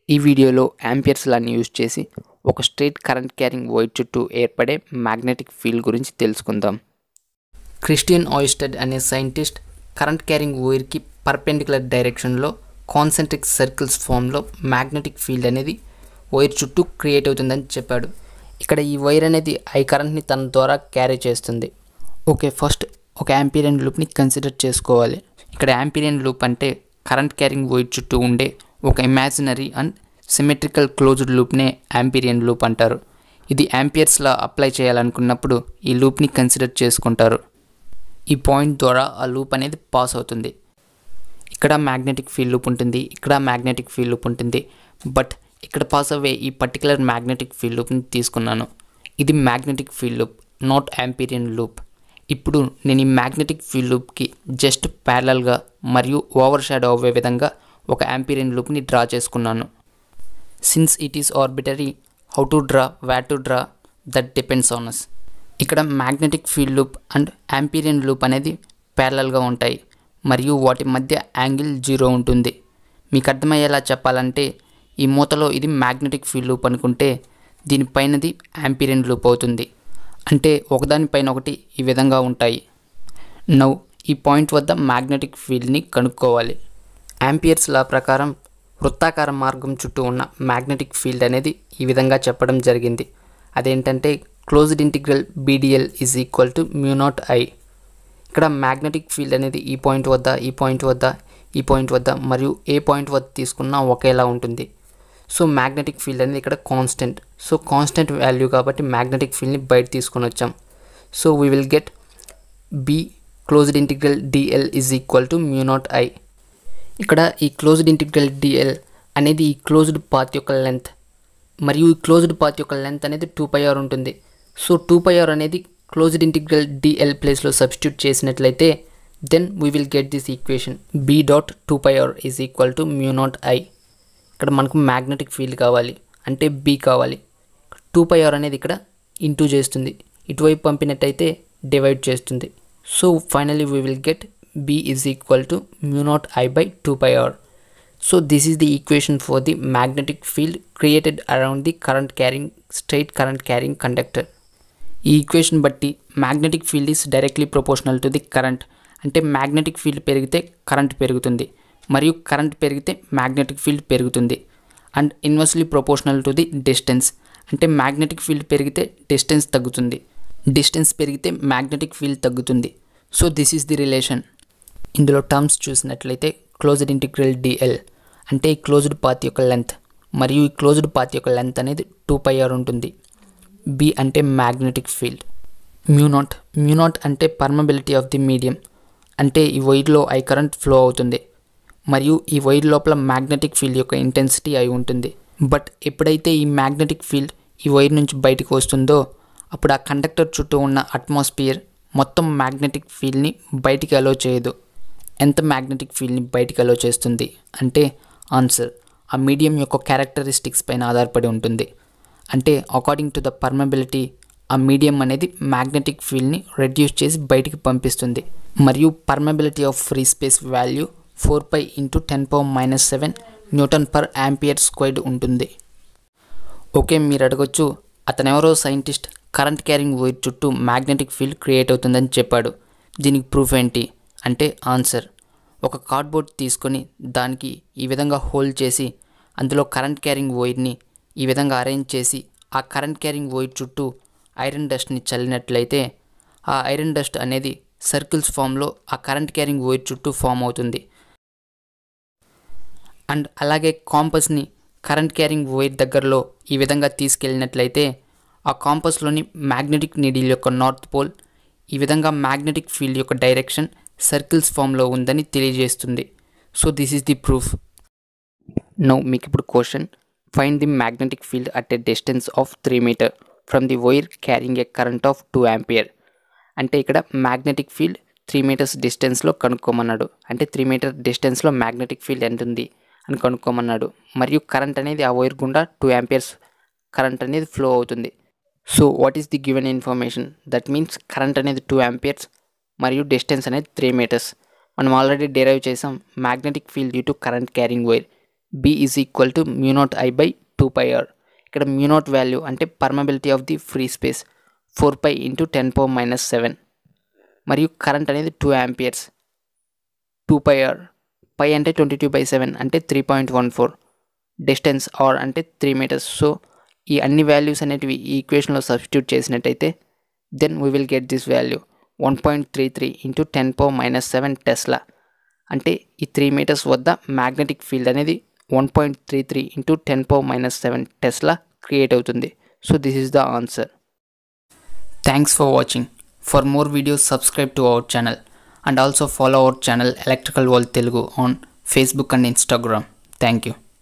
ఈ వీడియోలో amperes లాని use చేసి ఒక స్ట్రైట్ కరెంట్ క్యారింగ్ వైర్ చుట్టూ ఏర్పడే మ్యాగ్నెటిక్ ఫీల్డ్ గురించి తెలుసుకుందాం క్రిస్టియన్ ఆయిస్టెడ్ అనే సైంటిస్ట్ కరెంట్ క్యారింగ్ వైర్కి పర్పెండికులర్ డైరెక్షన్లో కాన్సెంట్రిక్ సర్కిల్స్ ఫామ్లో మ్యాగ్నెటిక్ ఫీల్డ్ అనేది వైర్ చుట్టూ క్రియేట్ అవుతుందని చెప్పాడు ఇక్కడ ఈ వైర్ అనేది ఐ కరెంట్ని తన ద్వారా క్యారీ చేస్తుంది ఓకే ఫస్ట్ ఒక యాంపీరియన్ లూప్ని కన్సిడర్ చేసుకోవాలి ఇక్కడ యాంపీరియన్ లూప్ అంటే కరెంట్ క్యారింగ్ వైర్ చుట్టూ ఉండే ఒక ఇమాజినరీ అండ్ సిమెట్రికల్ క్లోజ్డ్ లూప్నే యాంపీరియన్ లూప్ అంటారు ఇది యాంపియర్స్లా అప్లై చేయాలనుకున్నప్పుడు ఈ లూప్ని కన్సిడర్ చేసుకుంటారు ఈ పాయింట్ ద్వారా ఆ లూప్ అనేది పాస్ అవుతుంది ఇక్కడ మ్యాగ్నెటిక్ ఫీల్డ్ లూప్ ఉంటుంది ఇక్కడ మ్యాగ్నెటిక్ ఫీల్డ్ లూప్ ఉంటుంది బట్ ఇక్కడ పాస్ అవ్వే ఈ పర్టికులర్ మ్యాగ్నెటిక్ ఫీల్డ్ లూప్ని తీసుకున్నాను ఇది magnetic field loop not Amperian loop ఇప్పుడు నేను ఈ మ్యాగ్నెటిక్ ఫీల్డ్ లూప్కి జస్ట్ ప్యారలల్గా మరియు ఓవర్ షాడో అవ్వే విధంగా ఒక యాంపీరియన్ లూప్ని డ్రా చేసుకున్నాను since it is arbitrary how to draw what to draw that depends on us ఇక్కడ magnetic field loop and Amperian loop అనేది ప్యారలల్గా ఉంటాయి మరియు వాటి మధ్య యాంగిల్ జీరో ఉంటుంది మీకు అర్థమయ్యేలా చెప్పాలంటే ఈ మూతలో ఇది మ్యాగ్నెటిక్ ఫీల్డ్ లూప్ అనుకుంటే దీనిపైనది యాంపీరియన్ లూప్ అవుతుంది అంటే ఒకదానిపైన ఒకటి ఈ విధంగా ఉంటాయి నౌ ఈ పాయింట్ వద్ద మ్యాగ్నెటిక్ ఫీల్డ్ని కనుక్కోవాలి యాంపియర్స్ లా ప్రకారం వృత్తాకార మార్గం చుట్టూ ఉన్న మ్యాగ్నెటిక్ ఫీల్డ్ అనేది ఈ విధంగా చెప్పడం జరిగింది అదేంటంటే closed integral B D L is equal to mu naught I ఇక్కడ మ్యాగ్నెటిక్ ఫీల్డ్ అనేది ఈ పాయింట్ వద్ద ఈ పాయింట్ వద్ద ఈ పాయింట్ వద్ద మరియు ఏ పాయింట్ వద్ద తీసుకున్నా ఒకేలా ఉంటుంది సో మ్యాగ్నెటిక్ ఫీల్డ్ అనేది ఇక్కడ కాన్స్టెంట్ సో కాన్స్టెంట్ వాల్యూ కాబట్టి మ్యాగ్నెటిక్ ఫీల్డ్ని బయట తీసుకొని వచ్చాం so we will get B closed integral D L is equal to mu naught I ఇక్కడ ఈ క్లోజ్డ్ ఇంటిగ్రల్ డిఎల్ అనేది ఈ క్లోజ్డ్ పాత్ యొక్క లెంత్ మరియు ఈ క్లోజ్డ్ పాత్ యొక్క లెంత్ అనేది టూ పై ఆర్ ఉంటుంది సో టూ పై ఆర్ అనేది క్లోజ్డ్ ఇంటిగ్రల్ డిఎల్ ప్లేస్లో సబ్స్టిట్యూట్ చేసినట్లయితే then we will get this equation B dot two pi R is equal to mu naught I ఇక్కడ మనకు magnetic field కావాలి అంటే B కావాలి two pi R అనేది ఇక్కడ ఇంటూ చేస్తుంది ఇటువైపు పంపినట్టయితే డివైడ్ చేస్తుంది so finally we will get b is equal to mu naught i by 2 pi r. So this is the equation for the magnetic field created around the current carrying straight current carrying conductor. ఈ equation బట్టి magnetic field is directly proportional to the current అంటే magnetic field పెరిగితే current పెరుగుతుంది మరియు current పెరిగితే magnetic field పెరుగుతుంది and inversely proportional to the distance అంటే magnetic field పెరిగితే డిస్టెన్స్ తగ్గుతుంది డిస్టెన్స్ పెరిగితే మ్యాగ్నెటిక్ ఫీల్డ్ తగ్గుతుంది so this is the relation ఇందులో టర్మ్స్ చూసినట్లయితే క్లోజ్డ్ ఇంటిగ్రల్ డిఎల్ అంటే ఈ క్లోజ్డ్ పాత్ యొక్క లెంత్ మరియు ఈ క్లోజ్డ్ పాత్ యొక్క లెంత్ అనేది టూ పై ఆర్ ఉంటుంది బి అంటే మ్యాగ్నెటిక్ ఫీల్డ్ మ్యూనాట్ మ్యూనాట్ అంటే పర్మబిలిటీ ఆఫ్ ది మీడియం అంటే ఈ వైర్లో ఐ కరెంట్ ఫ్లో అవుతుంది మరియు ఈ వైర్ లోపల మ్యాగ్నెటిక్ ఫీల్డ్ యొక్క ఇంటెన్సిటీ అయి ఉంటుంది బట్ ఎప్పుడైతే ఈ మ్యాగ్నెటిక్ ఫీల్డ్ ఈ వైర్ నుంచి బయటకు వస్తుందో అప్పుడు ఆ కండక్టర్ చుట్టూ ఉన్న అట్మాస్ఫియర్ మొత్తం మ్యాగ్నెటిక్ ఫీల్డ్ని బయటికి అలో చేయదు ఎంత మ్యాగ్నెటిక్ ఫీల్డ్ని బయటికి అలో చేస్తుంది అంటే ఆన్సర్ ఆ మీడియం యొక్క క్యారెక్టరిస్టిక్స్ పైన ఆధారపడి ఉంటుంది అంటే అకార్డింగ్ టు ద పర్మబిలిటీ ఆ మీడియం అనేది మ్యాగ్నెటిక్ ఫీల్డ్ని రెడ్యూస్ చేసి బయటికి పంపిస్తుంది మరియు permeability of free space value four pi into ten power minus seven newton per ampere squared ఉంటుంది ఓకే మీరు అడగొచ్చు అతనెవరో సైంటిస్ట్ కరెంట్ క్యారింగ్ వైర్ చుట్టూ మ్యాగ్నెటిక్ ఫీల్డ్ క్రియేట్ అవుతుందని చెప్పాడు దీనికి ప్రూఫ్ ఏంటి అంటే ఆన్సర్ ఒక కార్డ్బోర్డ్ తీసుకొని దానికి ఈ విధంగా హోల్డ్ చేసి అందులో కరెంట్ క్యారింగ్ వైర్ని ఈ విధంగా అరేంజ్ చేసి ఆ కరెంట్ క్యారింగ్ వైర్ చుట్టూ ఐరన్ డస్ట్ని చల్లినట్లయితే ఆ ఐరన్ డస్ట్ అనేది సర్కిల్స్ ఫామ్లో ఆ కరెంట్ క్యారింగ్ వైర్ చుట్టూ ఫామ్ అవుతుంది అండ్ అలాగే కాంపస్ని కరెంట్ క్యారింగ్ వైర్ దగ్గరలో ఈ విధంగా తీసుకెళ్ళినట్లయితే ఆ కాంపస్లోని మ్యాగ్నెటిక్ నీడిల్ యొక్క నార్త్ పోల్ ఈ విధంగా మ్యాగ్నెటిక్ ఫీల్డ్ యొక్క డైరెక్షన్ సర్కిల్స్ ఫామ్లో ఉందని తెలియజేస్తుంది so this is the proof no మీకు ఇప్పుడు question find the magnetic field at a distance of three metre from the wire carrying a current of two ampere అంటే ఇక్కడ మ్యాగ్నెటిక్ ఫీల్డ్ త్రీ మీటర్స్ డిస్టెన్స్లో కనుక్కోమన్నాడు అంటే త్రీ మీటర్ డిస్టెన్స్లో magnetic field ఎంత ఉంది అని కనుక్కోమన్నాడు మరియు కరెంట్ అనేది ఆ వైర్ గుండా టూ యాంపియర్స్ కరెంట్ అనేది ఫ్లో అవుతుంది so what is the given information that means current అనేది టూ యాంపియర్స్ మరియు డిస్టెన్స్ అనేది త్రీ మీటర్స్ మనం ఆల్రెడీ డిరైవ్ చేసాం magnetic field due to current carrying wire B is equal to mu naught I by two pi R ఇక్కడ mu naught value అంటే permeability of the free space four pi into ten power minus seven మరియు current అనేది two amperes two pi R pi అంటే twenty two by seven అంటే three point one four distance R అంటే three metres so ఈ అన్ని values అనేటివి ఈ ఈక్వేషన్లో సబ్స్టిట్యూట్ చేసినట్టయితే then we will get this value one point three three into ten power minus seven tesla అంటే ఈ త్రీ మీటర్స్ వద్ద మ్యాగ్నెటిక్ ఫీల్డ్ అనేది one point three three into ten power minus seven tesla create అవుతుంది so this is the answer thanks for watching for more videos subscribe to our channel and also follow our channel electrical world Telugu on Facebook and Instagram thank you